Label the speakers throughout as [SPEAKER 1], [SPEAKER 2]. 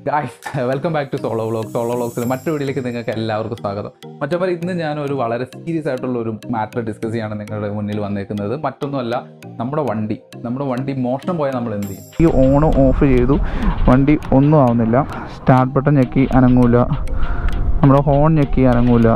[SPEAKER 1] guys welcome back to solo vlog solo വ്ളോഗ്സിൽ മറ്റൊരു വീഡിയോയിലേക്ക് നിങ്ങൾക്ക് എല്ലാവർക്കും സ്വാഗതം മറ്റൊരു ഇന്ന് ഞാൻ ഒരു വളരെ സീരിയസ് ആയിട്ടുള്ള ഒരു മാറ്റർ ഡിസ്കസ് ചെയ്യാണ് നിങ്ങളുടെ മുന്നിൽ വന്നേക്കുന്നത് മറ്റൊന്നുമല്ല നമ്മുടെ വണ്ടി നമ്മുടെ വണ്ടി മോഷണം പോയാൽ നമ്മൾ എന്ത് ചെയ്യും
[SPEAKER 2] ഈ ഓൺ ഓഫ് ചെയ്തു വണ്ടി ഒന്നും ആവുന്നില്ല സ്റ്റാർട്ട് ബട്ടൺ ഞെക്കി അനങ്ങൂല നമ്മുടെ ഹോൺ ഞെക്കി അനങ്ങൂല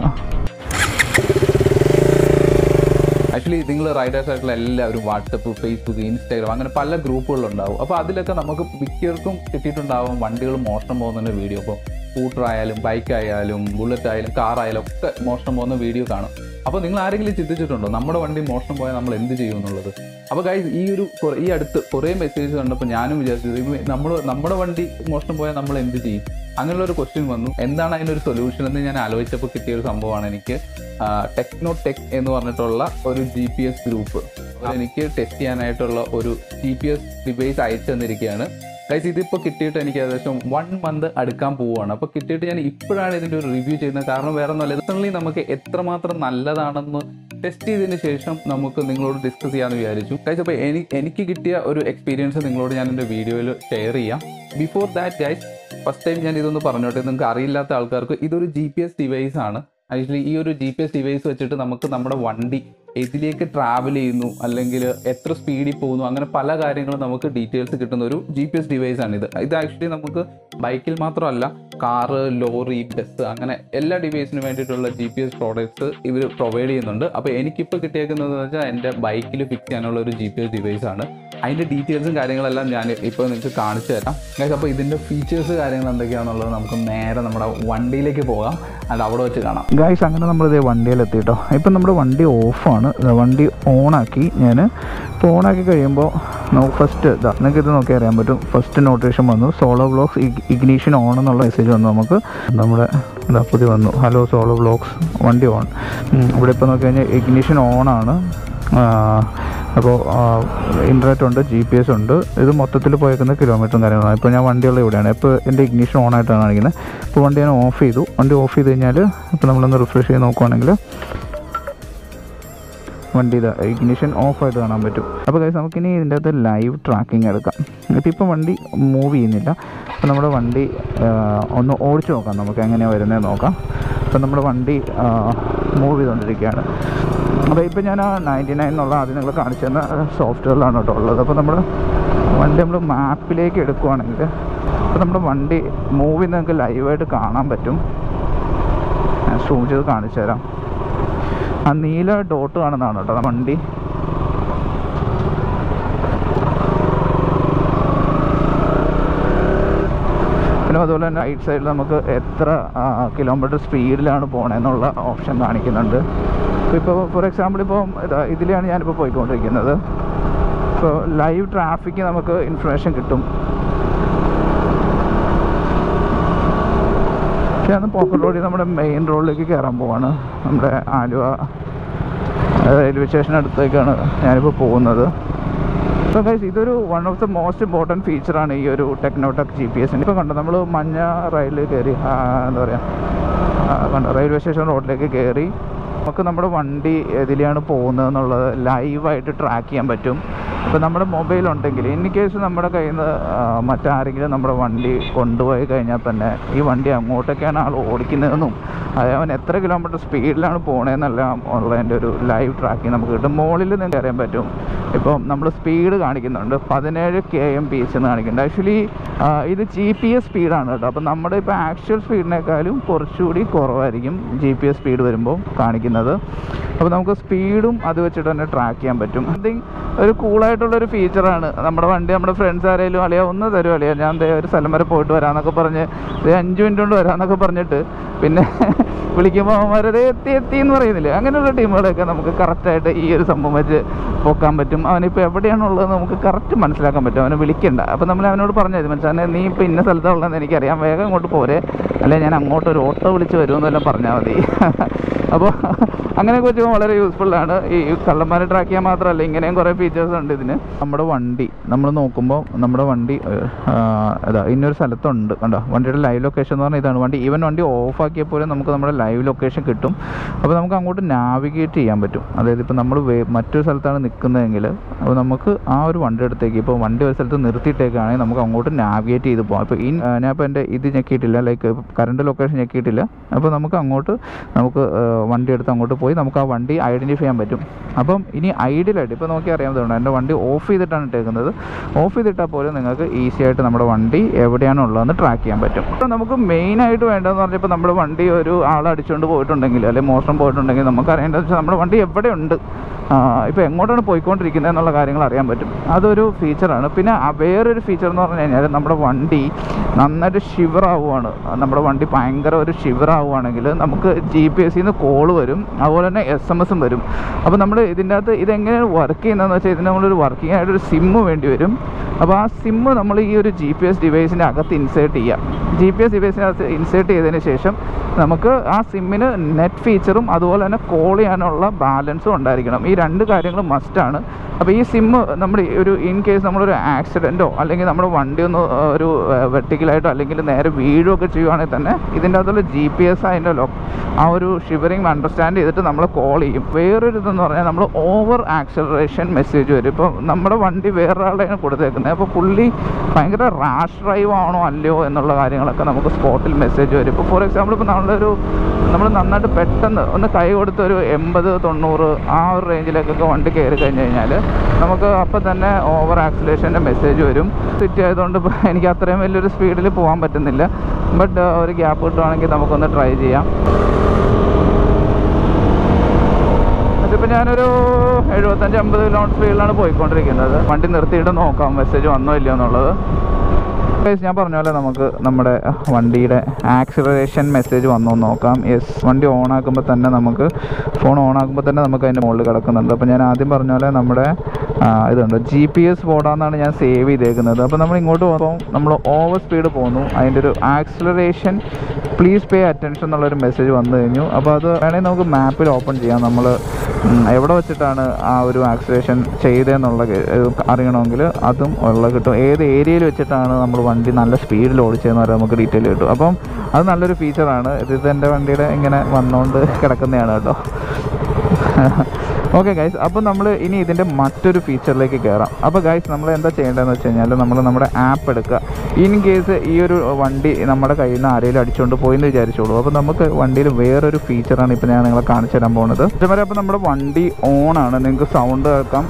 [SPEAKER 1] ആക്ച്വലി നിങ്ങൾ റൈഡേഴ്സ് ആയിട്ടുള്ള എല്ലാവരും വാട്സപ്പ് ഫേസ്ബുക്ക് ഇൻസ്റ്റാഗ്രാം അങ്ങനെ പല ഗ്രൂപ്പുകളുണ്ടാവും അപ്പോൾ അതിലൊക്കെ നമുക്ക് മിക്കവർക്കും കിട്ടിയിട്ടുണ്ടാവും വണ്ടികൾ മോഷണം പോകുന്നതിൻ്റെ വീഡിയോ ഇപ്പോൾ സ്കൂട്ടർ ആയാലും ബൈക്ക് ആയാലും ബുള്ളറ്റ് ആയാലും കാർ ആയാലും ഒക്കെ മോഷണം പോകുന്ന വീഡിയോ കാണും അപ്പോൾ നിങ്ങൾ ആരെങ്കിലും ചിന്തിച്ചിട്ടുണ്ടോ നമ്മുടെ വണ്ടി മോഷണം പോയാൽ നമ്മൾ എന്ത് ചെയ്യും എന്നുള്ളത് അപ്പോൾ ഗൈസ് ഈ ഒരു കുറെ- ഈ അടുത്ത് കുറേ മെസ്സേജ് കണ്ടപ്പോൾ ഞാനും വിചാരിച്ചത് നമ്മൾ നമ്മുടെ വണ്ടി മോഷണം പോയാൽ നമ്മൾ എന്ത് ചെയ്യും അങ്ങനെയുള്ള ഒരു ക്വസ്റ്റ്യൻ വന്നു എന്താണ് അതിനൊരു സൊല്യൂഷൻ എന്ന് ഞാൻ ആലോചിച്ചപ്പോൾ കിട്ടിയ ഒരു സംഭവമാണ് എനിക്ക് ടെക്നോ ടെക് എന്ന് പറഞ്ഞിട്ടുള്ള ഒരു ജി പി എസ് ഗ്രൂപ്പ് എനിക്ക് ടെസ്റ്റ് ചെയ്യാനായിട്ടുള്ള ഒരു ജി പി എസ് ഡിവൈസ് അയച്ചു തന്നിരിക്കുകയാണ് ഗൈസ് ഇതിപ്പോൾ കിട്ടിയിട്ട് എനിക്ക് ഏകദേശം വൺ മന്ത് അടുക്കാൻ പോവുകയാണ് അപ്പോൾ കിട്ടിയിട്ട് ഞാൻ ഇപ്പോഴാണ് ഇതിൻ്റെ ഒരു റിവ്യൂ ചെയ്യുന്നത് കാരണം വേറെ ഒന്നുമല്ല ഇതല്ലേ നമുക്ക് എത്രമാത്രം നല്ലതാണെന്ന് ടെസ്റ്റ് ചെയ്തതിന് ശേഷം നമുക്ക് നിങ്ങളോട് ഡിസ്കസ് ചെയ്യാമെന്ന് വിചാരിച്ചു ഗൈസ് അപ്പോൾ എനിക്ക് എനിക്ക് കിട്ടിയ ഒരു എക്സ്പീരിയൻസ് നിങ്ങളോട് ഞാൻ എൻ്റെ വീഡിയോയിൽ ഷെയർ ചെയ്യാം before that guys first time ഞാൻ ഇതൊന്ന് പറഞ്ഞോട്ടെ നിങ്ങൾക്ക് അറിയില്ലാത്ത ആൾക്കാർക്ക് ഇതൊരു ജി പി എസ് ഡിവൈസ് ആണ് ആക്ച്വലി ഈ ഒരു ജി പി എസ് ഡിവൈസ് വെച്ചിട്ട് നമുക്ക് നമ്മുടെ വണ്ടി എതിലേക്ക് ട്രാവൽ ചെയ്യുന്നു അല്ലെങ്കിൽ എത്ര സ്പീഡിൽ പോകുന്നു അങ്ങനെ പല കാര്യങ്ങളും നമുക്ക് ഡീറ്റെയിൽസ് കിട്ടുന്ന ഒരു ജി പി എസ് ഡിവൈസ് ആണ് ഇത് ഇത് ആക്ച്വലി നമുക്ക് ബൈക്കിൽ മാത്രമല്ല കാറ് ലോറി ബസ് അങ്ങനെ എല്ലാ ഡിവൈസിനും വേണ്ടിയിട്ടുള്ള ജി പി എസ് പ്രോഡക്ട്സ് ഇവർ പ്രൊവൈഡ് ചെയ്യുന്നുണ്ട് അപ്പോൾ എനിക്കിപ്പോൾ കിട്ടിയേക്കുന്നത് വെച്ചാൽ എൻ്റെ ബൈക്കിൽ ഫിക്സ് ചെയ്യാനുള്ള ഒരു ജി പി എസ് ഡിവൈസ് ആണ് അതിൻ്റെ ഡീറ്റെയിൽസും കാര്യങ്ങളെല്ലാം ഞാൻ ഇപ്പോൾ നിങ്ങൾക്ക് കാണിച്ചു തരാം ഗൈസ് അപ്പോൾ ഇതിൻ്റെ ഫീച്ചേഴ്സ് കാര്യങ്ങൾ എന്തൊക്കെയാണെന്നുള്ളത് നമുക്ക് നേരെ നമ്മുടെ വണ്ടിയിലേക്ക് പോകാം അത് അവിടെ വെച്ച് കാണാം
[SPEAKER 2] ഗായ്സ് അങ്ങനെ നമ്മളിത് വണ്ടിയിലെത്തി കേട്ടോ ഇപ്പം നമ്മുടെ വണ്ടി ഓഫാണ് വണ്ടി ഓണാക്കി ഞാൻ ഇപ്പോൾ ഓണാക്കി കഴിയുമ്പോൾ നമുക്ക് ഫസ്റ്റ് ഇതാ നിങ്ങൾക്ക് ഇത് നോക്കി അറിയാൻ പറ്റും ഫസ്റ്റ് നോട്ടിഫിക്കേഷൻ വന്നു സോളോ ബ്ലോക്സ് ഇഗ്നീഷൻ ഓൺ എന്നുള്ള മെസ്സേജ് വന്നു നമുക്ക് നമ്മുടെ ഇതാ പുതിയ വന്നു ഹലോ സോളോ ബ്ലോക്സ് വണ്ടി ഓൺ ഇവിടെ ഇപ്പോൾ നോക്കി കഴിഞ്ഞാൽ ഇഗ്നീഷൻ ഓണാണ് അപ്പോൾ ഇൻ്റർനെറ്റ് ഉണ്ട് ജി പി എസ് ഉണ്ട് ഇത് മൊത്തത്തിൽ പോയേക്കുന്ന കിലോമീറ്ററും കാര്യങ്ങളാണ് ഇപ്പോൾ ഞാൻ വണ്ടിയുള്ള ഇവിടെയാണ് ഇപ്പോൾ എൻ്റെ ഇഗ്നീഷൻ ഓൺ ആയിട്ടാണ് കാണിക്കുന്നത് ഇപ്പോൾ വണ്ടി ഞാൻ ഓഫ് ചെയ്തു വണ്ടി ഓഫ് ചെയ്ത് കഴിഞ്ഞാൽ ഇപ്പോൾ നമ്മളൊന്ന് റിഫ്രഷ് ചെയ്ത് നോക്കുവാണെങ്കിൽ വണ്ടി ഇത് ഇഗ്നിഷൻ ഓഫായിട്ട് കാണാൻ പറ്റും അപ്പോൾ കഴിച്ച് നമുക്കിനി ഇതിൻ്റെ അകത്ത് ലൈവ് ട്രാക്കിംഗ് എടുക്കാം ഇപ്പോൾ ഇപ്പോൾ വണ്ടി മൂവ് ചെയ്യുന്നില്ല അപ്പോൾ നമ്മുടെ വണ്ടി ആ, ഒന്ന് ഓടിച്ചു നോക്കാം നമുക്ക് എങ്ങനെയാണ് വരുന്നത് നോക്കാം അപ്പോൾ നമ്മുടെ വണ്ടി മൂവ് ചെയ്തുകൊണ്ടിരിക്കുകയാണ് അപ്പോൾ ഇപ്പോൾ ഞാൻ ആ നയൻറ്റി നയൻ എന്നുള്ള ആദ്യം നിങ്ങൾ കാണിച്ചു തന്ന സോഫ്റ്റ്വെയറിലാണ് കേട്ടോ ഉള്ളത് അപ്പോൾ നമ്മൾ വണ്ടി നമ്മൾ മാപ്പിലേക്ക് എടുക്കുവാണെങ്കിൽ അപ്പോൾ നമ്മുടെ വണ്ടി മൂവ് ചെയ്യുന്നത് നിങ്ങൾക്ക് ലൈവായിട്ട് കാണാൻ പറ്റും ഞാൻ സൂം ചെയ്ത് കാണിച്ചു തരാം ആ നീല ഡോട്ട് കാണുന്നതാണ് കേട്ടോ വണ്ടി പിന്നെ അതുപോലെ തന്നെ റൈറ്റ് സൈഡിൽ നമുക്ക് എത്ര കിലോമീറ്റർ സ്പീഡിലാണ് പോകണമെന്നുള്ള ഓപ്ഷൻ കാണിക്കുന്നുണ്ട് ഇപ്പോൾ ഫോർ എക്സാമ്പിൾ ഇപ്പോൾ ഇതാ ഇതിലാണ് ഞാനിപ്പോൾ പോയിക്കൊണ്ടിരിക്കുന്നത് ഇപ്പോൾ ലൈവ് ട്രാഫിക്ക് നമുക്ക് ഇൻഫർമേഷൻ കിട്ടും പക്ഷേ അന്ന് പോക്കറ്റ് റോഡിൽ നമ്മുടെ മെയിൻ റോഡിലേക്ക് കയറാൻ പോവാണ് നമ്മുടെ ആലുവ റെയിൽവേ സ്റ്റേഷൻ അടുത്തേക്കാണ് ഞാനിപ്പോൾ പോകുന്നത് അപ്പോൾ ഗൈസ് ഇതൊരു one of the most important ഫീച്ചറാണ് ഈ ഒരു ടെക്നോടെക് ജി പി എസിന് ഇപ്പോൾ കണ്ടോ നമ്മൾ മഞ്ഞ റെയിൽ കയറി ആ, എന്താ പറയുക കണ്ടോ റെയിൽവേ സ്റ്റേഷൻ റോഡിലേക്ക് കയറി നമുക്ക് നമ്മുടെ വണ്ടി എതിലെയാണ് പോകുന്നത് എന്നുള്ളത് ലൈവായിട്ട് ട്രാക്ക് ചെയ്യാൻ പറ്റും ഇപ്പോൾ നമ്മുടെ മൊബൈൽ ഉണ്ടെങ്കിൽ ഇൻ കേസ് നമ്മുടെ കയ്യിൽ നിന്ന് മറ്റാരെങ്കിലും നമ്മുടെ വണ്ടി കൊണ്ടുപോയി കഴിഞ്ഞാൽ തന്നെ ഈ വണ്ടി അങ്ങോട്ടൊക്കെയാണ് ആൾ ഓടിക്കുന്നതെന്നും അത് അവൻ എത്ര കിലോമീറ്റർ സ്പീഡിലാണ് പോണതെന്നെല്ലാം ഉള്ളതിൻ്റെ ഒരു ലൈവ് ട്രാക്കിംഗ് നമുക്ക് കിട്ടും മുകളിൽ നിങ്ങൾക്ക് അറിയാൻ പറ്റും ഇപ്പോൾ നമ്മൾ സ്പീഡ് കാണിക്കുന്നുണ്ട് പതിനേഴ് കെ എം പി എച്ച് എന്ന് കാണിക്കുന്നുണ്ട് ആക്ച്വലി ഇത് ജി പി എസ് സ്പീഡാണ് കേട്ടോ അപ്പോൾ നമ്മുടെ ഇപ്പോൾ ആക്ച്വൽ സ്പീഡിനേക്കാളും കുറച്ചുകൂടി കുറവായിരിക്കും ജി പി എസ് സ്പീഡ് വരുമ്പോൾ കാണിക്കുന്നത് അപ്പോൾ നമുക്ക് സ്പീഡും അത് വെച്ചിട്ട് തന്നെ ട്രാക്ക് ചെയ്യാൻ പറ്റും സംതിങ് ഒരു കൂളായിട്ടുള്ളൊരു ഫീച്ചറാണ് നമ്മുടെ വണ്ടി നമ്മുടെ ഫ്രണ്ട്സ് ആരെങ്കിലും അളിയാ ഒന്ന് തരും അളിയാ ഞാൻ ദേ ഒരു സ്ഥലം വരെ പോയിട്ട് വരാമെന്നൊക്കെ പറഞ്ഞ് ദേ അഞ്ച് മിനിറ്റ് കൊണ്ട് വരാമെന്നൊക്കെ പറഞ്ഞിട്ട് പിന്നെ വിളിക്കുമ്പോൾ അവന്മാരത് എത്തി എത്തി എന്ന് പറയുന്നില്ലേ അങ്ങനെയുള്ള ടീമുകളെയൊക്കെ നമുക്ക് കറക്റ്റായിട്ട് ഈ ഒരു സംഭവം വെച്ച് പോക്കാൻ പറ്റും അവനിപ്പോൾ എവിടെയാണുള്ളത് നമുക്ക് കറക്റ്റ് മനസ്സിലാക്കാൻ പറ്റും അവനെ വിളിക്കണ്ട അപ്പോൾ നമ്മൾ അവനോട് പറഞ്ഞത് മനസ്സിലാനെ നീ ഇപ്പോൾ ഇന്ന സ്ഥലത്താണ് ഉള്ളതെന്ന് എനിക്കറിയാം വേഗം ഇങ്ങോട്ട് പോരെ അല്ലെ ഞാൻ അങ്ങോട്ട് ഒരു ഓട്ടോ വിളിച്ച് വരുമെന്നെല്ലാം പറഞ്ഞാൽ മതി അപ്പോൾ അങ്ങനെയൊക്കെ വെച്ച് വളരെ യൂസ്ഫുൾ ആണ് ഈ കള്ളന്മാരെ ട്രാക്ക് ചെയ്യാൻ മാത്രമല്ല ഇങ്ങനെയും കുറേ ഫീച്ചേഴ്സ് ഉണ്ട് ഇതിന് നമ്മുടെ വണ്ടി നമ്മൾ നോക്കുമ്പോൾ നമ്മുടെ വണ്ടി ആ, ഇതാ ഇന്നൊരു സ്ഥലത്തുണ്ട് കണ്ടോ വണ്ടിയുടെ ലൈവ് ലൊക്കേഷൻ എന്ന് പറഞ്ഞാൽ ഇതാണ് വണ്ടി ഈവൻ വണ്ടി ഓഫ് ആക്കിയാൽ പോലും നമുക്ക് നമ്മുടെ ലൈവ് ലൊക്കേഷൻ കിട്ടും അപ്പോൾ നമുക്ക് അങ്ങോട്ട് നാവിഗേറ്റ് ചെയ്യാൻ പറ്റും അതായത് ഇപ്പോൾ നമ്മൾ മറ്റൊരു സ്ഥലത്താണ് നിൽക്കുന്നതെങ്കിൽ അപ്പോൾ നമുക്ക് ആ ഒരു വണ്ടി അടുത്തേക്ക് ഇപ്പോൾ വണ്ടി ഒരു സ്ഥലത്ത് നിർത്തിയിട്ടേക്കാണെങ്കിൽ നമുക്ക് അങ്ങോട്ട് നാവിഗേറ്റ് ചെയ്ത് പോകാം ഇപ്പോൾ ഈ ആ, ഞാൻ ഇപ്പോൾ എൻ്റെ ഇത് ഞെക്കിയിട്ടില്ല ലൈക്ക് കറണ്ട് ലൊക്കേഷൻ ഞെക്കിയിട്ടില്ല അപ്പോൾ നമുക്ക് അങ്ങോട്ട് നമുക്ക് ആ, വണ്ടി എടുത്ത് അങ്ങോട്ട് പോയി നമുക്ക് ആ വണ്ടി ഐഡൻറ്റിഫൈ ചെയ്യാൻ പറ്റും അപ്പം ഇനി ഐഡിയലായിട്ട് ഇപ്പോൾ നോക്കി അറിയാവുന്നതുകൊണ്ട് എൻ്റെ വണ്ടി ഓഫ് ചെയ്തിട്ടാണ് ഇട്ടേക്കുന്നത് ഓഫ് ചെയ്തിട്ടാൽ പോലും നിങ്ങൾക്ക് ഈസി ആയിട്ട് നമ്മുടെ വണ്ടി എവിടെയാണ് ഉള്ളതെന്ന് ട്രാക്ക് ചെയ്യാൻ പറ്റും അപ്പോൾ നമുക്ക് മെയിനായിട്ട് വേണ്ടതെന്ന് പറഞ്ഞാൽ ഇപ്പോൾ നമ്മുടെ വണ്ടി ഒരു ആളെ അടിച്ചുകൊണ്ട് പോയിട്ടുണ്ടെങ്കിൽ അല്ലെങ്കിൽ മോഷണം പോയിട്ടുണ്ടെങ്കിൽ നമുക്ക് അറിയേണ്ടത് വെച്ചാൽ നമ്മുടെ വണ്ടി എവിടെയുണ്ട് ഇപ്പോൾ എങ്ങോട്ടാണ് പോയിക്കൊണ്ടിരിക്കുന്നത് എന്നുള്ള കാര്യങ്ങൾ അറിയാൻ പറ്റും അതൊരു ഫീച്ചറാണ് പിന്നെ ആ വേറൊരു ഫീച്ചർ എന്ന് പറഞ്ഞു കഴിഞ്ഞാൽ നമ്മുടെ വണ്ടി നന്നായിട്ട് ഷിവർ ആവുകയാണ് നമ്മുടെ വണ്ടി ഭയങ്കര ഒരു ഷിവർ ആവുകയാണെങ്കിൽ നമുക്ക് ജി പി എസിൽ നിന്ന് കോൾ വരും അതുപോലെ തന്നെ എസ് എം എസും വരും അപ്പോൾ നമ്മൾ ഇതിൻ്റെ അകത്ത് ഇതെങ്ങനെയാണ് വർക്ക് ചെയ്യുന്നതെന്ന് വെച്ചാൽ ഇതിന് നമ്മളൊരു വർക്കിംഗ് ആയിട്ടൊരു സിമ്മ് വേണ്ടി വരും അപ്പോൾ ആ സിമ്മ് നമ്മൾ ഈ ഒരു ജി പി എസ് ഡിവൈസിൻ്റെ അകത്ത് ഇൻസേർട്ട് ചെയ്യാം ജി പി എസ് ഡിവൈസിനകത്ത് ഇൻസേർട്ട് ചെയ്തതിന് ശേഷം നമുക്ക് ആ സിമ്മിന് നെറ്റ് ഫീച്ചറും അതുപോലെ തന്നെ കോൾ ചെയ്യാനുള്ള ബാലൻസും ഉണ്ടായിരിക്കണം ഈ രണ്ട് കാര്യങ്ങളും മസ്റ്റാണ് അപ്പോൾ ഈ സിമ്മ് നമ്മുടെ ഈ ഒരു ഇൻ കേസ് നമ്മളൊരു ആക്സിഡൻറ്റോ അല്ലെങ്കിൽ നമ്മുടെ വണ്ടി ഒന്ന് ആ, ഒരു വെട്ടിക്കലായിട്ടോ അല്ലെങ്കിൽ നേരെ വീഴുകയൊക്കെ ചെയ്യുവാണെങ്കിൽ തന്നെ ഇതിൻ്റെ അകത്തുള്ള ജി പി എസ് അതിൻ്റെ ലോ ആ ഒരു ഷിവറിങ് അണ്ടർസ്റ്റാൻഡ് ചെയ്തിട്ട് നമ്മൾ കോൾ ചെയ്യും വേറൊരു ഇതെന്ന് പറഞ്ഞാൽ നമ്മൾ ഓവർ ആക്സലറേഷൻ മെസ്സേജ് വരും ഇപ്പോൾ നമ്മുടെ വണ്ടി വേറൊരാളുടെയാണ് കൊടുത്തേക്കുന്നത് അപ്പോൾ പുള്ളി ഭയങ്കര റാഷ് ഡ്രൈവ് ആണോ അല്ലയോ എന്നുള്ള കാര്യങ്ങളൊക്കെ നമുക്ക് സ്പോട്ടിൽ മെസ്സേജ് വരും ഇപ്പോൾ ഫോർ എക്സാമ്പിൾ ഇപ്പോൾ നമ്മളൊരു നമ്മൾ നന്നായിട്ട് പെട്ടെന്ന് ഒന്ന് കൈ കൊടുത്ത് ഒരു എൺപത് തൊണ്ണൂറ് ആ ഒരു റേഞ്ചിലേക്കൊക്കെ വണ്ടി കയറി കഴിഞ്ഞ് കഴിഞ്ഞാൽ നമുക്ക് അപ്പം തന്നെ ഓവർ ആക്സിലേഷൻ്റെ മെസ്സേജ് വരും സിറ്റി ആയതുകൊണ്ട് ഇപ്പം എനിക്ക് അത്രയും വലിയൊരു സ്പീഡിൽ പോകാൻ പറ്റുന്നില്ല ബട്ട് ഒരു ഗ്യാപ്പ് കിട്ടുവാണെങ്കിൽ നമുക്കൊന്ന് ട്രൈ ചെയ്യാം ഇതിപ്പോൾ ഞാനൊരു എഴുപത്തഞ്ച് അമ്പത് കിലോമീറ്റർ സ്പീഡിലാണ് പോയിക്കൊണ്ടിരിക്കുന്നത് വണ്ടി നിർത്തിയിട്ട് നോക്കാം മെസ്സേജ് വന്നോ ഇല്ലയോ എന്നുള്ളത് Guys, ഞാൻ പറഞ്ഞ പോലെ നമുക്ക് നമ്മുടെ വണ്ടിയുടെ ആക്സിലറേഷൻ മെസ്സേജ് വന്നോ എന്ന് നോക്കാം യെസ് വണ്ടി ഓൺ ആക്കുമ്പോൾ തന്നെ നമുക്ക് ഫോൺ ഓൺ ആക്കുമ്പോൾ തന്നെ നമുക്ക് അതിൻ്റെ മുകളിൽ കിടക്കുന്നുണ്ട് അപ്പോൾ ഞാൻ ആദ്യം പറഞ്ഞ പോലെ നമ്മുടെ ആ, ഇതുണ്ട് ജി പി എസ് ബോർഡാണെന്നാണ് ഞാൻ സേവ് ചെയ്തേക്കുന്നത് അപ്പോൾ നമ്മൾ ഇങ്ങോട്ട് പോകുമ്പോൾ നമ്മൾ ഓവർ സ്പീഡ് പോകുന്നു അതിൻ്റെ ഒരു ആക്സിലറേഷൻ പ്ലീസ് പേ അറ്റൻഷൻ എന്നുള്ളൊരു മെസ്സേജ് വന്നു കഴിഞ്ഞു അപ്പോൾ അത് വേണമെങ്കിൽ നമുക്ക് മാപ്പിൽ ഓപ്പൺ ചെയ്യാം നമ്മൾ എവിടെ വെച്ചിട്ടാണ് ആ ഒരു ആക്സിലേഷൻ ചെയ്തതെന്നുള്ള ക- ഏഹ് അറിയണമെങ്കിൽ അതും ഉള്ള കിട്ടും ഏത് ഏരിയയിൽ വെച്ചിട്ടാണ് നമ്മൾ വണ്ടി നല്ല സ്പീഡിൽ ഓടിച്ചതെന്ന് പറയാൻ നമുക്ക് ഡീറ്റെയിൽ കിട്ടും അപ്പം അത് നല്ലൊരു ഫീച്ചറാണ് ഇത് എൻ്റെ വണ്ടിയുടെ ഇങ്ങനെ വന്നുകൊണ്ട് കിടക്കുന്നതാണ് കേട്ടോ ഓക്കെ ഗൈസ് അപ്പോൾ നമ്മൾ ഇനി ഇതിൻ്റെ മറ്റൊരു ഫീച്ചറിലേക്ക് കയറാം അപ്പോൾ ഗൈസ് നമ്മൾ എന്താ ചെയ്യേണ്ടതെന്ന് വെച്ച് കഴിഞ്ഞാൽ നമ്മൾ നമ്മുടെ ആപ്പ് എടുക്കുക ഇൻ കേസ് ഈ ഒരു വണ്ടി നമ്മുടെ കയ്യിൽ നിന്ന് ആരെങ്കിലും അടിച്ചുകൊണ്ട് പോയി എന്ന് വിചാരിച്ചോളൂ അപ്പോൾ നമുക്ക് വണ്ടിയിൽ വേറൊരു ഫീച്ചറാണ് ഇപ്പോൾ ഞാൻ നിങ്ങളെ കാണിച്ചു തരാൻ പോകുന്നത് ഇതുവരെ അപ്പോൾ നമ്മുടെ വണ്ടി ഓണാണ് നിങ്ങൾക്ക് സൗണ്ട് കേൾക്കാം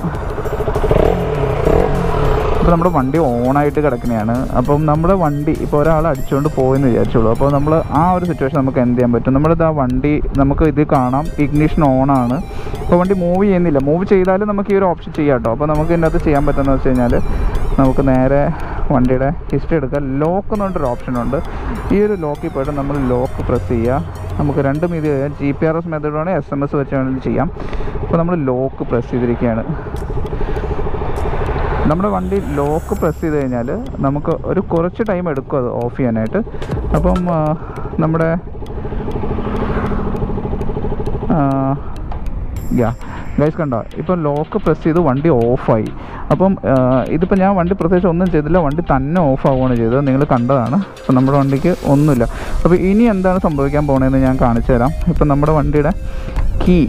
[SPEAKER 2] ഇപ്പോൾ നമ്മുടെ വണ്ടി ഓണായിട്ട് കിടക്കുന്നതാണ് അപ്പം നമ്മുടെ വണ്ടി ഇപ്പോൾ ഒരാൾ അടിച്ചുകൊണ്ട് പോയെന്ന് വിചാരിച്ചോളൂ അപ്പോൾ നമ്മൾ ആ ഒരു സിറ്റുവേഷൻ നമുക്ക് എന്ത് ചെയ്യാൻ പറ്റും നമ്മളിത് ആ വണ്ടി നമുക്ക് ഇത് കാണാം ഇഗ്നിഷൻ ഓണാണ് അപ്പോൾ വണ്ടി മൂവ് ചെയ്യുന്നില്ല മൂവ് ചെയ്താലും നമുക്ക് ഈ ഒരു ഓപ്ഷൻ ചെയ്യാം കേട്ടോ അപ്പോൾ നമുക്ക് ഇതിൻ്റെ അകത്ത് ചെയ്യാൻ പറ്റുന്നത് വെച്ച് കഴിഞ്ഞാൽ നമുക്ക് നേരെ വണ്ടിയുടെ ഹിസ്റ്ററി എടുക്കുക ലോക്ക് എന്ന് പറഞ്ഞിട്ടൊരു ഓപ്ഷൻ ഉണ്ട് ഈ ഒരു ലോക്കിൽ പോയിട്ട് നമ്മൾ ലോക്ക് പ്രസ് ചെയ്യുക നമുക്ക് രണ്ടും ഇത് G P R S method വേണമെങ്കിൽ എസ് എം എസ് വെച്ച് വേണമെങ്കിൽ ചെയ്യാം അപ്പോൾ നമ്മൾ ലോക്ക് പ്രസ് ചെയ്തിരിക്കുകയാണ് നമ്മുടെ വണ്ടി ലോക്ക് പ്രസ് ചെയ്ത് കഴിഞ്ഞാൽ നമുക്ക് ഒരു കുറച്ച് ടൈം എടുക്കും അത് ഓഫ് ചെയ്യാനായിട്ട് അപ്പം ആ, നമ്മുടെ യാ ഗൈസ് കണ്ടോ ഇപ്പം ലോക്ക് പ്രസ് ചെയ്ത് വണ്ടി ഓഫായി അപ്പം ആ, ഇതിപ്പോൾ ഞാൻ വണ്ടി പ്രത്യേകിച്ച് ഒന്നും ചെയ്തില്ല വണ്ടി തന്നെ ഓഫ് ആവുകയാണ് ചെയ്തത് നിങ്ങൾ കണ്ടതാണ് അപ്പം നമ്മുടെ വണ്ടിക്ക് ഒന്നുമില്ല അപ്പോൾ ഇനി എന്താണ് സംഭവിക്കാൻ പോണതെന്ന് ഞാൻ കാണിച്ചു തരാം ഇപ്പം നമ്മുടെ വണ്ടിയുടെ കീ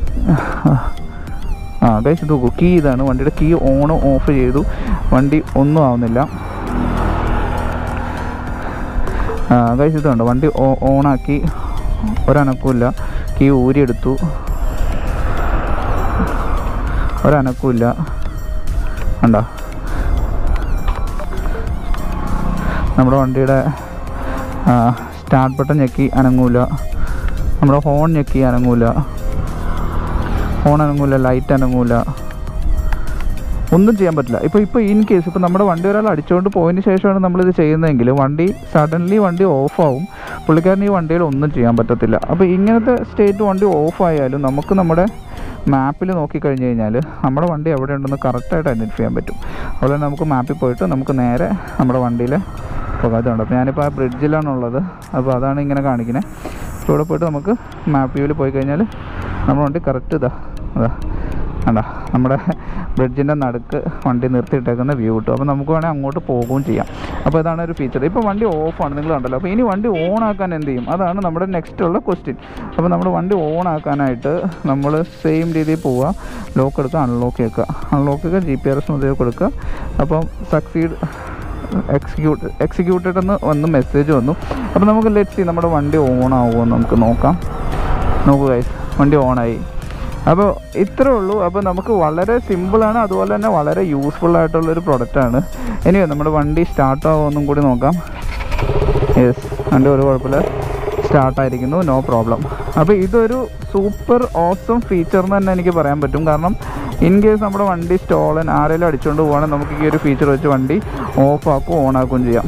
[SPEAKER 2] ആ ഗൈസ് ഇത് നോക്കൂ കീ ഇതാണ് വണ്ടിയുടെ കീ ഓൺ ഓഫ് ചെയ്തു വണ്ടി ഒന്നും ആവുന്നില്ല ഗൈസ് ഇത് കണ്ടോ വണ്ടി ഓണാക്കി ഒരനക്കമില്ല കീ ഊരിയെടുത്തു ഒരനക്കമില്ല കണ്ടോ നമ്മുടെ വണ്ടിയുടെ സ്റ്റാർട്ട് ബട്ടൺ ഞെക്കി അനങ്ങൂല നമ്മുടെ ഹോൺ ഞെക്കി അനങ്ങൂല ഹോൺ അനങ്ങൂല ലൈറ്റ് അനങ്ങൂല ഒന്നും ചെയ്യാൻ പറ്റില്ല ഇപ്പോൾ ഇപ്പോൾ ഇൻ കേസ് ഇപ്പോൾ നമ്മുടെ വണ്ടി ഒരാൾ അടിച്ചുകൊണ്ട് പോയതിന് ശേഷമാണ് നമ്മളിത് ചെയ്യുന്നതെങ്കിൽ വണ്ടി സഡൻലി വണ്ടി ഓഫാവും പുള്ളിക്കാരന് ഈ വണ്ടിയിൽ ഒന്നും ചെയ്യാൻ പറ്റത്തില്ല അപ്പോൾ ഇങ്ങനത്തെ സ്റ്റേറ്റ് വണ്ടി ഓഫായാലും നമുക്ക് നമ്മുടെ മാപ്പിൽ നോക്കിക്കഴിഞ്ഞ് കഴിഞ്ഞാൽ നമ്മുടെ വണ്ടി എവിടെ ഉണ്ടെന്ന് കറക്റ്റായിട്ട് ഐഡൻറ്റിഫൈ ചെയ്യാൻ പറ്റും അതുപോലെ തന്നെ നമുക്ക് മാപ്പിൽ പോയിട്ട് നമുക്ക് നേരെ നമ്മുടെ വണ്ടിയിൽ പോകാത്തതുണ്ട് അപ്പോൾ ഞാനിപ്പോൾ ആ ബ്രിഡ്ജിലാണുള്ളത് അപ്പോൾ അതാണ് ഇങ്ങനെ കാണിക്കുന്നത് അപ്പോൾ ഇവിടെ പോയിട്ട് നമുക്ക് മാപ്പ് വ്യൂവിൽ പോയി കഴിഞ്ഞാൽ നമ്മുടെ വണ്ടി കറക്റ്റ് ഇതാ അതാ കണ്ടാ നമ്മുടെ ബ്രിഡ്ജിൻ്റെ നടുക്ക് വണ്ടി നിർത്തിയിട്ടേക്കുന്ന വ്യൂ കിട്ടും അപ്പോൾ നമുക്ക് വേണമെങ്കിൽ അങ്ങോട്ട് പോകുകയും ചെയ്യാം അപ്പോൾ ഇതാണ് ഒരു ഫീച്ചർ ഇപ്പോൾ വണ്ടി ഓഫാണ് നിങ്ങൾ കണ്ടല്ലോ അപ്പോൾ ഇനി വണ്ടി ഓൺ ആക്കാൻ എന്ത് ചെയ്യും അതാണ് നമ്മുടെ നെക്സ്റ്റ് ഉള്ള ക്വസ്റ്റ്യൻ അപ്പോൾ നമ്മുടെ വണ്ടി ഓൺ ആക്കാനായിട്ട് നമ്മൾ സെയിം രീതിയിൽ പോവുക ലോക്ക് എടുക്കുക അൺലോക്ക് ചെയ്യുക അൺലോക്ക് ചെയ്യുക ജി പി ആർ എസ് മുതൽ കൊടുക്കുക അപ്പം സക്സീഡ് എക്സിക്യൂട്ട് എക്സിക്യൂട്ടഡ് എന്ന് വന്ന് മെസ്സേജ് വന്നു അപ്പോൾ നമുക്ക് ലെറ്റ് സി നമ്മുടെ വണ്ടി ഓൺ ആവുമോ എന്ന് നമുക്ക് നോക്കാം നോക്കൂ ഗൈസ് വണ്ടി ഓണായി അപ്പോൾ ഇത്രേ ഉള്ളൂ അപ്പോൾ നമുക്ക് വളരെ സിമ്പിളാണ് അതുപോലെ തന്നെ വളരെ യൂസ്ഫുൾ ആയിട്ടുള്ളൊരു പ്രൊഡക്റ്റാണ് ഇനി നമ്മുടെ വണ്ടി സ്റ്റാർട്ട് ആവുമെന്നും കൂടി നോക്കാം യെസ് വണ്ടി ഒരു കുഴപ്പമില്ല സ്റ്റാർട്ടായിരിക്കുന്നു നോ പ്രോബ്ലം അപ്പോൾ ഇതൊരു സൂപ്പർ ഓസം ഫീച്ചർ എന്ന് തന്നെ എനിക്ക് പറയാൻ പറ്റും കാരണം ഇൻ കേസ് നമ്മുടെ വണ്ടി സ്റ്റോളൻ ആരെങ്കിലും അടിച്ചുകൊണ്ട് പോവുകയാണെങ്കിൽ നമുക്ക് ഈ ഒരു ഫീച്ചർ വെച്ച് വണ്ടി ഓഫ് ആക്കുകയും ഓൺ ആക്കുകയും ചെയ്യാം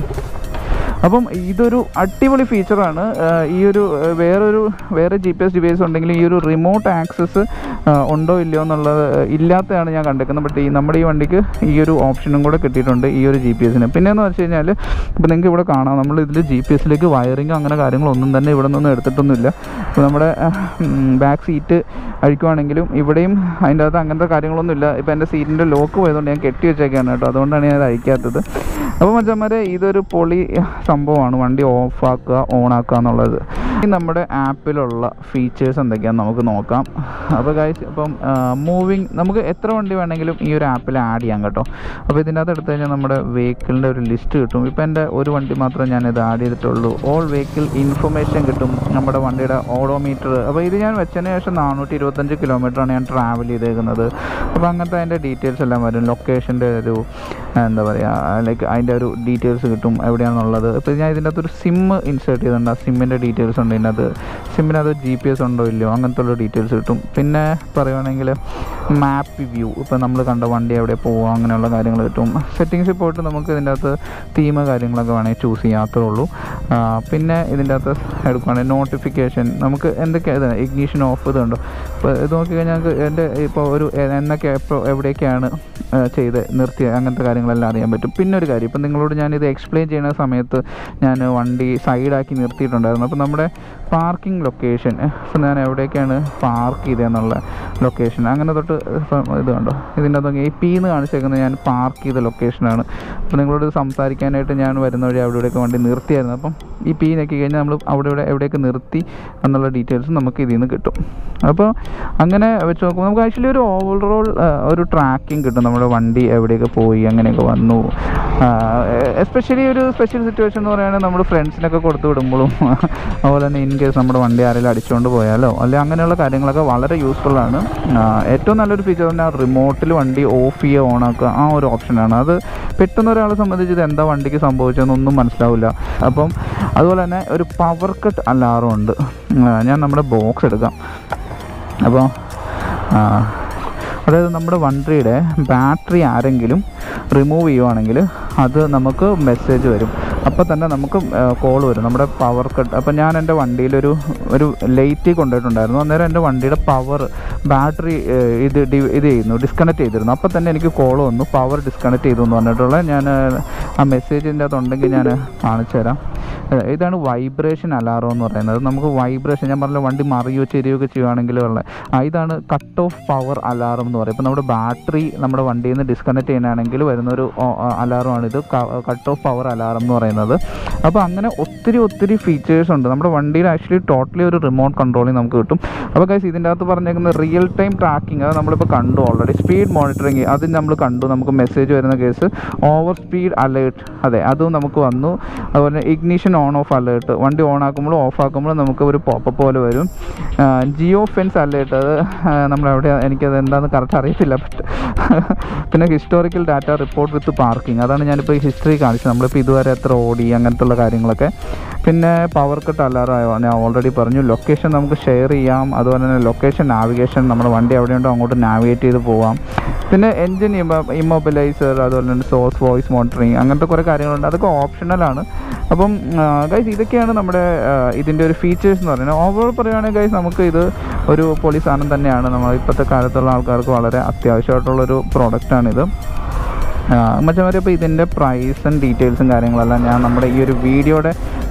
[SPEAKER 2] അപ്പം ഇതൊരു അടിപൊളി ഫീച്ചറാണ് ഈ ഒരു ആ, വേറൊരു വേറെ ജി പി എസ് ഡിവൈസ് ഉണ്ടെങ്കിൽ ഈ ഒരു റിമോട്ട് ആക്സസ് ഉണ്ടോ ഇല്ലയോ എന്നുള്ളത് ആ, ഇല്ലാത്തതാണ് ഞാൻ കണ്ടേക്കുന്നത് ബട്ട് ഈ നമ്മുടെ ഈ വണ്ടിക്ക് ഈ ഒരു ഓപ്ഷനും കൂടെ കിട്ടിയിട്ടുണ്ട് ഈ ഒരു ജി പി എസിന് പിന്നെയെന്ന് വെച്ച് കഴിഞ്ഞാൽ ഇപ്പോൾ നിങ്ങൾക്ക് ഇവിടെ കാണാം നമ്മൾ ഇതിൽ ജി പി എസിലേക്ക് വയറിങ്ങോ അങ്ങനെ കാര്യങ്ങളൊന്നും തന്നെ ഇവിടെ നിന്നൊന്നും എടുത്തിട്ടൊന്നുമില്ല ഇപ്പോൾ നമ്മുടെ ബാക്ക് സീറ്റ് അഴിക്കുവാണെങ്കിലും ഇവിടെയും അതിൻ്റെ അകത്ത് അങ്ങനത്തെ കാര്യങ്ങളൊന്നും ഇല്ല ഇപ്പോൾ എൻ്റെ സീറ്റിൻ്റെ ലോക്ക് പോയതുകൊണ്ട് ഞാൻ കെട്ടി വെച്ചേക്കാണ് കേട്ടോ അതുകൊണ്ടാണ് ഞാൻ അത് അഴിക്കാത്തത് അപ്പോൾ മച്ചന്മാരെ ഇതൊരു പൊളി സംഭവമാണ് വണ്ടി ഓഫ് ആക്കുക ഓൺ ആക്കുക എന്നുള്ളത് ഇനി നമ്മുടെ ആപ്പിലുള്ള ഫീച്ചേഴ്സ് എന്തൊക്കെയാണെന്ന് നമുക്ക് നോക്കാം അപ്പോൾ ഗൈസ് ഇപ്പം മൂവിങ് നമുക്ക് എത്ര വണ്ടി വേണമെങ്കിലും ഈ ഒരു ആപ്പിൽ ആഡ് ചെയ്യാം കേട്ടോ അപ്പോൾ ഇതിൻ്റെ അകത്ത് എടുത്തു കഴിഞ്ഞാൽ നമ്മുടെ വെഹിക്കിളിൻ്റെ ഒരു ലിസ്റ്റ് കിട്ടും ഇപ്പോൾ എൻ്റെ ഒരു വണ്ടി മാത്രമേ ഞാൻ ഇത് ആഡ് ചെയ്തിട്ടുള്ളൂ ഓൾ വെഹിക്കിൾ ഇൻഫർമേഷൻ കിട്ടും നമ്മുടെ വണ്ടിയുടെ ഓഡോമീറ്റർ അപ്പോൾ ഇത് ഞാൻ വെച്ചതിന് ശേഷം നാനൂറ്റി ഇരുപത്തഞ്ച് കിലോമീറ്ററാണ് ഞാൻ ട്രാവൽ ചെയ്തേക്കുന്നത് അപ്പോൾ അങ്ങനത്തെ അതിൻ്റെ ഡീറ്റെയിൽസ് എല്ലാം വരും ലൊക്കേഷൻ്റെ ഒരു എന്താ പറയുക ലൈക്ക് അതിൻ്റെ ഒരു ഡീറ്റെയിൽസ് കിട്ടും എവിടെയാണെന്നുള്ളത് ഇപ്പോൾ ഞാൻ ഇതിൻ്റെ അകത്ത് ഒരു സിം ഇൻസേർട്ട് ചെയ്തിട്ടുണ്ട് ആ സിമ്മിൻ്റെ ഡീറ്റെയിൽസ് ഉണ്ട് ഇതിനകത്ത് സിമ്മിനകത്ത് ജി പി എസ് ഉണ്ടോ ഇല്ലയോ അങ്ങനത്തെ ഉള്ള ഡീറ്റെയിൽസ് കിട്ടും പിന്നെ പറയുവാണെങ്കിൽ മാപ്പ് വ്യൂ ഇപ്പോൾ നമ്മൾ കണ്ട വണ്ടി എവിടെ പോവുക അങ്ങനെയുള്ള കാര്യങ്ങൾ കിട്ടും സെറ്റിങ്സിൽ പോയിട്ട് നമുക്ക് ഇതിൻ്റെ അകത്ത് തീം കാര്യങ്ങളൊക്കെ വേണമെങ്കിൽ ചൂസ് ചെയ്യാത്തേ ഉള്ളൂ ആ, പിന്നെ ഇതിൻ്റെ അകത്ത് എടുക്കുകയാണെങ്കിൽ നോട്ടിഫിക്കേഷൻ നമുക്ക് എന്തൊക്കെയാണ് ഇത് ഇഗ്നീഷൻ ഓഫ് ഇതുണ്ടോ ഇപ്പോൾ ഇത് നോക്കിക്കഴിഞ്ഞാൽ ഞങ്ങൾക്ക് എൻ്റെ ഇപ്പോൾ ഒരു എ- എന്നൊക്കെ എപ്പോൾ എവിടെയൊക്കെയാണ് ആ, ചെയ്ത് നിർത്തി അങ്ങനത്തെ കാര്യങ്ങളെല്ലാം അറിയാൻ പറ്റും പിന്നെ ഒരു കാര്യം ഇപ്പം നിങ്ങളോട് ഞാനിത് എക്സ്പ്ലെയിൻ ചെയ്യുന്ന സമയത്ത് ഞാൻ വണ്ടി സൈഡാക്കി നിർത്തിയിട്ടുണ്ടായിരുന്നു അപ്പോൾ നമ്മുടെ പാർക്കിംഗ് ലൊക്കേഷൻ ഇപ്പം ഞാൻ എവിടെയൊക്കെയാണ് പാർക്ക് ചെയ്തതെന്നുള്ള ലൊക്കേഷൻ അങ്ങനെ തൊട്ട് ഇപ്പം ഇത് കണ്ടോ ഇതിൻ്റെ അകത്ത് ഈ പി എന്ന് കാണിച്ചേക്കുന്നത് ഞാൻ പാർക്ക് ചെയ്ത ലൊക്കേഷനാണ് അപ്പോൾ നിങ്ങളോട് ഇത് സംസാരിക്കാനായിട്ട് ഞാൻ വരുന്ന വഴി അവിടെ ഇവിടെയൊക്കെ വണ്ടി നിർത്തിയായിരുന്നു അപ്പം ഈ പി ഞെക്കി കഴിഞ്ഞാൽ നമ്മൾ അവിടെ ഇവിടെ എവിടെയൊക്കെ നിർത്തി എന്നുള്ള ഡീറ്റെയിൽസ് നമുക്ക് ഇതിൽ നിന്ന് കിട്ടും അപ്പോൾ അങ്ങനെ വെച്ച് നോക്കുമ്പോൾ നമുക്ക് ആക്ച്വലി ഒരു ഓവറോൾ ഒരു ട്രാക്കിംഗ് കിട്ടും നമ്മുടെ വണ്ടി എവിടെയൊക്കെ പോയി അങ്ങനെയൊക്കെ വന്നു എസ്പെഷ്യലി ഒരു സ്പെഷ്യൽ സിറ്റുവേഷൻ എന്ന് പറയുകയാണെങ്കിൽ നമ്മൾ ഫ്രണ്ട്സിനൊക്കെ കൊടുത്തു വിടുമ്പോഴും അതുപോലെ തന്നെ ഇൻ കേസ് നമ്മുടെ വണ്ടി ആരെങ്കിലും അടിച്ചുകൊണ്ട് പോയാലോ അല്ലെങ്കിൽ അങ്ങനെയുള്ള കാര്യങ്ങളൊക്കെ വളരെ യൂസ്ഫുൾ ആണ് ആ, ഏറ്റവും നല്ലൊരു ഫീച്ചർ തന്നെ റിമോട്ടിൽ വണ്ടി ഓഫ് ചെയ്യുക ഓൺ ആക്കുക ആ ഒരു ഓപ്ഷനാണ് അത് പെട്ടെന്ന് ഒരാളെ സംബന്ധിച്ച് ഇത് എന്താ വണ്ടിക്ക് സംഭവിച്ചതെന്നൊന്നും മനസ്സിലാവില്ല അപ്പം അതുപോലെ തന്നെ ഒരു പവർ കട്ട് അലാറം ഉണ്ട് ആ, ഞാൻ നമ്മുടെ ബോക്സ് എടുക്കാം അപ്പോൾ അതായത് നമ്മുടെ വണ്ടിയുടെ ബാറ്ററി ആരെങ്കിലും റിമൂവ് ചെയ്യുവാണെങ്കിൽ അത് നമുക്ക് മെസ്സേജ് വരും അപ്പോൾ തന്നെ നമുക്ക് കോൾ വരും നമ്മുടെ പവർ കട്ട് അപ്പോൾ ഞാൻ എൻ്റെ വണ്ടിയിലൊരു ഒരു ലൈറ്റ് കൊണ്ടുപോയിട്ടുണ്ടായിരുന്നു അന്നേരം എൻ്റെ വണ്ടിയുടെ പവർ ബാറ്ററി ഇത് ഡി- ഇത് ചെയ്യുന്നു ഡിസ്കണക്ട് ചെയ്തിരുന്നു അപ്പോൾ തന്നെ എനിക്ക് കോൾ വന്നു പവർ ഡിസ്കണക്ട് ചെയ്തു എന്ന് പറഞ്ഞിട്ടുള്ള ഞാൻ ആ മെസ്സേജിൻ്റെ അതുണ്ടെങ്കിൽ ഞാൻ കാണിച്ചു തരാം ഏഹ് ഇതാണ് വൈബ്രേഷൻ അലാറം എന്ന് പറയുന്നത് നമുക്ക് വൈബ്രേഷൻ ഞാൻ പറഞ്ഞ വണ്ടി മറിയോ ചെരിയൊക്കെ ചെയ്യുവാണെങ്കിൽ ഉള്ള ആ, ഇതാണ് കട്ട് ഓഫ് പവർ അലാറം എന്ന് പറയും ഇപ്പോൾ നമ്മുടെ ബാറ്ററി നമ്മുടെ വണ്ടിയിൽ നിന്ന് ഡിസ്കണക്ട് ചെയ്യാനാണെങ്കിൽ വരുന്നൊരു അലാറമാണ് ഇത് കട്ട് ഓഫ് പവർ അലാറം എന്ന് പറയുന്നത് അപ്പോൾ അങ്ങനെ ഒത്തിരി ഒത്തിരി ഫീച്ചേഴ്സ് ഉണ്ട് നമ്മുടെ വണ്ടിയിൽ ആക്ച്വലി ടോട്ടലി ഒരു റിമോട്ട് കൺട്രോളിങ് നമുക്ക് കിട്ടും അപ്പോൾ കൈസ് ഇതിൻ്റെ അകത്ത് പറഞ്ഞേക്കുന്ന റിയൽ ടൈം ട്രാക്കിംഗ് അത് നമ്മളിപ്പോൾ കണ്ടു ഓൾറെഡി സ്പീഡ് മോണിറ്ററിങ് അത് നമ്മൾ കണ്ടു നമുക്ക് മെസ്സേജ് വരുന്ന കേസ് ഓവർ സ്പീഡ് അലേർട്ട് അതെ അതും നമുക്ക് വന്നു അതുപോലെ ഇഗ്നിഷൻ ഓൺ ഓഫ് അലേർട്ട് വണ്ടി ഓൺ ആക്കുമ്പോഴും ഓഫ് ആക്കുമ്പോഴും നമുക്ക് ഒരു പോപ്പ് പോലെ വരും ജിയോ ഫെൻസ് അലേർട്ട് അത് നമ്മൾ എവിടെ എനിക്കത് എന്താണെന്ന് കറക്റ്റ് അറിയത്തില്ല ബട്ട് പിന്നെ historical data report with parking അതാണ് ഞാനിപ്പോൾ ഹിസ്റ്ററി കാണിച്ചത് നമ്മളിപ്പോൾ ഇതുവരെ എത്ര ഓടി അങ്ങനത്തെ ഉള്ള കാര്യങ്ങളൊക്കെ പിന്നെ പവർ കട്ട് അല്ലാറായോ ഞാൻ ഓൾറെഡി പറഞ്ഞു ലൊക്കേഷൻ നമുക്ക് ഷെയർ ചെയ്യാം അതുപോലെ തന്നെ ലൊക്കേഷൻ നാവിഗേഷൻ നമ്മുടെ വണ്ടി എവിടെയുണ്ടോ അങ്ങോട്ട് നാവിഗേറ്റ് ചെയ്ത് പോവാം പിന്നെ എൻജിൻ ഇമ്മൊബിലൈസർ അതുപോലെ തന്നെ സോഴ്സ് വോയിസ് മോണിറ്ററിങ് അങ്ങനത്തെ കുറേ കാര്യങ്ങളുണ്ട് അതൊക്കെ ഓപ്ഷണലാണ് അപ്പം ഗൈസ് ഇതൊക്കെയാണ് നമ്മുടെ ആ, ഇതിൻ്റെ ഒരു ഫീച്ചേഴ്സ് എന്ന് പറയുന്നത് ഓവറോൾ പറയുകയാണെങ്കിൽ ഗൈസ് നമുക്ക് ഇത് ഒരു പൊളി സാധനം തന്നെയാണ് നമ്മൾ ഇപ്പോഴത്തെ കാലത്തുള്ള ആൾക്കാർക്ക് വളരെ അത്യാവശ്യമായിട്ടുള്ളൊരു പ്രോഡക്റ്റാണിത് മറ്റേ ഇപ്പോൾ ഇതിൻ്റെ പ്രൈസും ഡീറ്റെയിൽസും കാര്യങ്ങളെല്ലാം ഞാൻ നമ്മുടെ ഈ ഒരു വീഡിയോയുടെ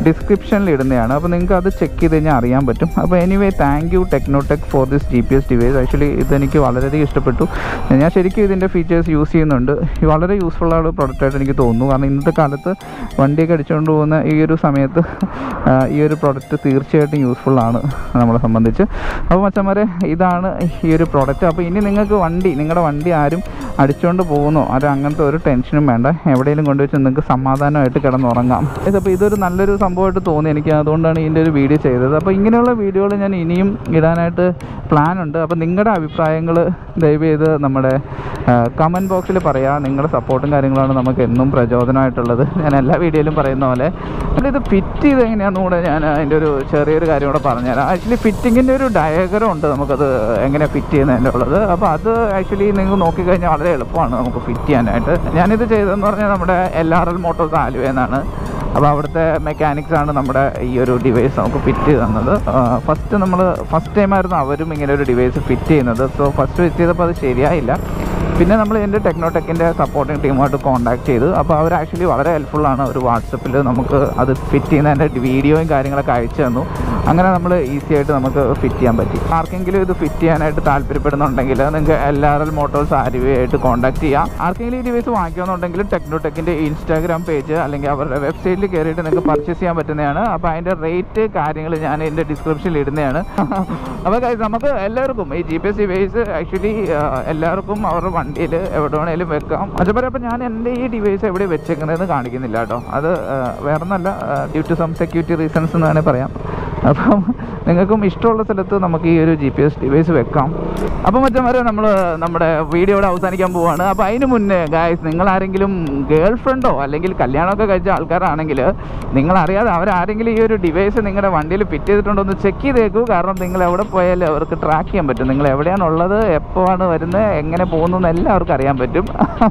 [SPEAKER 2] ഡിസ്ക്രിപ്ഷനിൽ ഇടുന്നതാണ് അപ്പോൾ നിങ്ങൾക്ക് അത് ചെക്ക് ചെയ്ത് കഴിഞ്ഞാൽ അറിയാൻ പറ്റും അപ്പോൾ anyway thank you Technotech for this G P S device actually ഇതെനിക്ക് വളരെയധികം ഇഷ്ടപ്പെട്ടു ഞാൻ ശരിക്കും ഇതിൻ്റെ ഫീച്ചേഴ്സ് യൂസ് ചെയ്യുന്നുണ്ട് ഇത് വളരെ യൂസ്ഫുൾ ആണ് പ്രൊഡക്റ്റായിട്ട് എനിക്ക് തോന്നുന്നു കാരണം ഇന്നത്തെ കാലത്ത് വണ്ടിയൊക്കെ അടിച്ചുകൊണ്ട് പോകുന്ന ഈ ഒരു സമയത്ത് ആ, ഈ ഒരു പ്രൊഡക്റ്റ് തീർച്ചയായിട്ടും യൂസ്ഫുൾ ആണ് നമ്മളെ സംബന്ധിച്ച് അപ്പോൾ മച്ചന്മാരെ ഇതാണ് ഈ ഒരു പ്രോഡക്റ്റ് അപ്പോൾ ഇനി നിങ്ങൾക്ക് വണ്ടി നിങ്ങളുടെ വണ്ടി ആരും അടിച്ചുകൊണ്ട് പോകുന്നോ അത് അങ്ങനത്തെ ഒരു ടെൻഷനും വേണ്ട എവിടെയെങ്കിലും കൊണ്ടുവച്ച് നിങ്ങൾക്ക് സമാധാനമായിട്ട് കിടന്നുറങ്ങാം ഇതിപ്പോൾ ഇതൊരു നല്ലൊരു സംഭവമായിട്ട് തോന്നി എനിക്ക് അതുകൊണ്ടാണ് ഇതിൻ്റെ ഒരു വീഡിയോ ചെയ്തത് അപ്പോൾ ഇങ്ങനെയുള്ള വീഡിയോകൾ ഞാൻ ഇനിയും ഇടാനായിട്ട് പ്ലാൻ ഉണ്ട് അപ്പോൾ നിങ്ങളുടെ അഭിപ്രായങ്ങൾ ദയവ് ചെയ്ത് നമ്മുടെ കമൻറ്റ് ബോക്സിൽ പറയാം നിങ്ങളുടെ സപ്പോർട്ടും കാര്യങ്ങളാണ് നമുക്ക് എന്നും പ്രചോദനമായിട്ടുള്ളത് ഞാൻ എല്ലാ വീഡിയോയിലും പറയുന്ന പോലെ അപ്പോൾ ഇത് ഫിറ്റ് ചെയ്ത് എങ്ങനെയാണെന്ന് കൂടെ ഞാൻ അതിൻ്റെ ഒരു ചെറിയൊരു കാര്യം കൂടെ പറഞ്ഞുതരാം ആക്ച്വലി ഫിറ്റിങ്ങിൻ്റെ ഒരു ഡയഗ്രം ഉണ്ട് നമുക്കത് എങ്ങനെ ഫിറ്റ് ചെയ്യുന്നതിൻ്റെ ഉള്ളത് അപ്പോൾ അത് ആക്ച്വലി നിങ്ങൾ നോക്കിക്കഴിഞ്ഞാൽ വളരെ എളുപ്പമാണ് നമുക്ക് ഫിറ്റ് ചെയ്യാനായിട്ട് ഞാനിത് ചെയ്തതെന്ന് പറഞ്ഞാൽ നമ്മുടെ എൽ ആർ എൽ മോട്ടോഴ്സ് ആലുവയെന്നാണ് അപ്പോൾ അവിടുത്തെ മെക്കാനിക്സ് ആണ് നമ്മുടെ ഈ ഒരു ഡിവൈസ് നമുക്ക് ഫിറ്റ് ചെയ്ത് തന്നത് ഫസ്റ്റ് നമ്മൾ ഫസ്റ്റ് ടൈം ആയിരുന്നു അവരും ഇങ്ങനെ ഒരു ഡിവൈസ് ഫിറ്റ് ചെയ്യുന്നത് സോ ഫസ്റ്റ് ഫിറ്റ് ചെയ്തപ്പോൾ അത് ശരിയായില്ല പിന്നെ നമ്മൾ എൻ്റെ ടെക്നോടെക്കിൻ്റെ സപ്പോർട്ടിങ് ടീമുമായിട്ട് കോൺടാക്ട് ചെയ്തു അപ്പോൾ അവർ ആക്ച്വലി വളരെ ഹെൽപ്ഫുള്ളാണ് ഒരു വാട്സപ്പിൽ നമുക്ക് അത് ഫിറ്റ് ചെയ്യുന്നതിൻ്റെ വീഡിയോയും കാര്യങ്ങളൊക്കെ അയച്ചു തന്നു അങ്ങനെ നമ്മൾ ഈസി ആയിട്ട് നമുക്ക് ഫിറ്റ് ചെയ്യാൻ പറ്റി ആർക്കെങ്കിലും ഇത് ഫിറ്റ് ചെയ്യാനായിട്ട് താല്പര്യപ്പെടുന്നുണ്ടെങ്കിൽ നിങ്ങൾക്ക് എൽ ആർ എൽ മോട്ടോഴ്സ് ആരുവയായിട്ട് കോൺടാക്ട് ചെയ്യാം ആർക്കെങ്കിലും ഈ ഡിവൈസ് വാങ്ങിക്കണമെന്നുണ്ടെങ്കിൽ ടെക്നോടെക്കിൻ്റെ ഇൻസ്റ്റാഗ്രാം പേജ് അല്ലെങ്കിൽ അവരുടെ വെബ്സൈറ്റിൽ കയറിയിട്ട് നിങ്ങൾക്ക് പർച്ചേസ് ചെയ്യാൻ പറ്റുന്നതാണ് അപ്പോൾ അതിൻ്റെ റേറ്റ് കാര്യങ്ങൾ ഞാൻ എൻ്റെ ഡിസ്ക്രിപ്ഷനിൽ ഇടുന്നതാണ് അപ്പോൾ guys, നമുക്ക് എല്ലാവർക്കും ഈ G P S device actually എല്ലാവർക്കും അവരുടെ വണ്ടിയിൽ എവിടെ വേണേലും വെക്കാം അതുപോലെ അപ്പോൾ ഞാൻ എൻ്റെ ഈ ഡിവൈസ് എവിടെ വെച്ചേക്കുന്നതെന്ന് കാണിക്കുന്നില്ല കേട്ടോ അത് വേറെ ഒന്നല്ല due to some security reasons എന്ന് വേണേൽ പറയാം അപ്പം നിങ്ങൾക്കും ഇഷ്ടമുള്ള സ്ഥലത്ത് നമുക്ക് ഈ ഒരു ജി പി എസ് ഡിവൈസ് വെക്കാം അപ്പം മറ്റന്മാരെ നമ്മൾ നമ്മുടെ വീഡിയോ ഇവിടെ അവസാനിക്കാൻ പോവാണ് അപ്പോൾ അതിന് മുന്നേ ഗായ്സ് നിങ്ങൾ ആരെങ്കിലും ഗേൾ ഫ്രണ്ടോ അല്ലെങ്കിൽ കല്യാണമൊക്കെ കഴിച്ച ആൾക്കാരാണെങ്കിൽ നിങ്ങൾ അറിയാതെ അവരാരെങ്കിലും ഈ ഒരു ഡിവൈസ് നിങ്ങളുടെ വണ്ടിയിൽ ഫിറ്റ് ചെയ്തിട്ടുണ്ടോ എന്ന് ചെക്ക് ചെയ്തേക്കൂ കാരണം നിങ്ങൾ എവിടെ പോയാലും അവർക്ക് ട്രാക്ക് ചെയ്യാൻ പറ്റും നിങ്ങൾ എവിടെയാണുള്ളത് എപ്പോഴാണ് വരുന്നത് എങ്ങനെ പോകുന്നു എന്ന് എല്ലാവർക്കും അറിയാൻ പറ്റും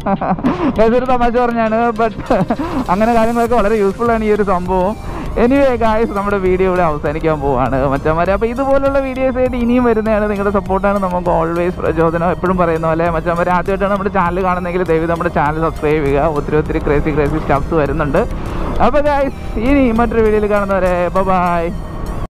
[SPEAKER 2] Guys, ഒരു തമാശ പറഞ്ഞാണ് ബട്ട് അങ്ങനെ കാര്യങ്ങളൊക്കെ വളരെ യൂസ്ഫുൾ ആണ് ഈ ഒരു സംഭവം എനിവേ ഗായ്സ് നമ്മുടെ വീഡിയോ ഇവിടെ അവസാനിക്കാൻ പോവാണ് മച്ചന്മാരെ അപ്പോൾ ഇതുപോലുള്ള വീഡിയോസ് ആയിട്ട് ഇനിയും വരുന്നതാണ് നിങ്ങളുടെ സപ്പോർട്ടാണ് നമുക്ക് ഓൾവേസ് പ്രചോദനം എപ്പോഴും പറയുന്ന പോലെ മച്ചന്മാരെ ആദ്യമായിട്ടാണ് നമ്മുടെ ചാനൽ കാണുന്നതെങ്കിൽ ദയവ് നമ്മുടെ ചാനൽ സബ്സ്ക്രൈബ് ചെയ്യുക ഒത്തിരി ഒത്തിരി ക്രേസി ക്രേസി സ്റ്റഫ്സ് വരുന്നുണ്ട് അപ്പോൾ ഗായ്സ് ഇനി മറ്റൊരു വീഡിയോയിൽ കാണുന്നവരെ ബൈ